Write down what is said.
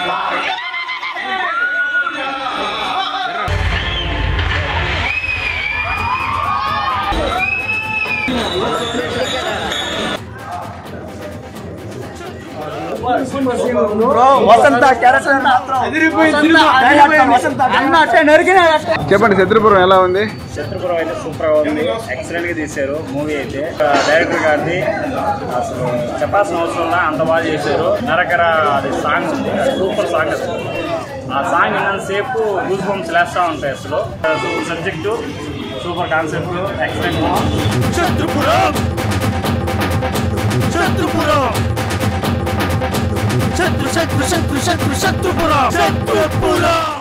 వసంత character వసంత అన్న అట్టే నరికినాడు అట్టే చెప్పండి శత్రుపురం ఎలా ఉంది శత్రుపురం అయితే సూపర్ గా ఉంది ఎక్సలెంట్ గా తీశారు మూవీ అయితే డైరెక్టర్ గారిది అసలు చెప్పాల్సిన అవసరం లే, అంత బాగా చేశారు నరకర అది సాంగ్ ఉంది సూపర్ సాంగ్ అసలు ఆ సాంగ్ విన్నంతసేపు గూస్ బంప్స్ లేస్తా ఉంటాయి అసలు super subject super concept excellent శత్రుపురం శత్రుపురం శత్రు శత్రు శత్రు శత్రు శత్రుపురం శత్రుపురం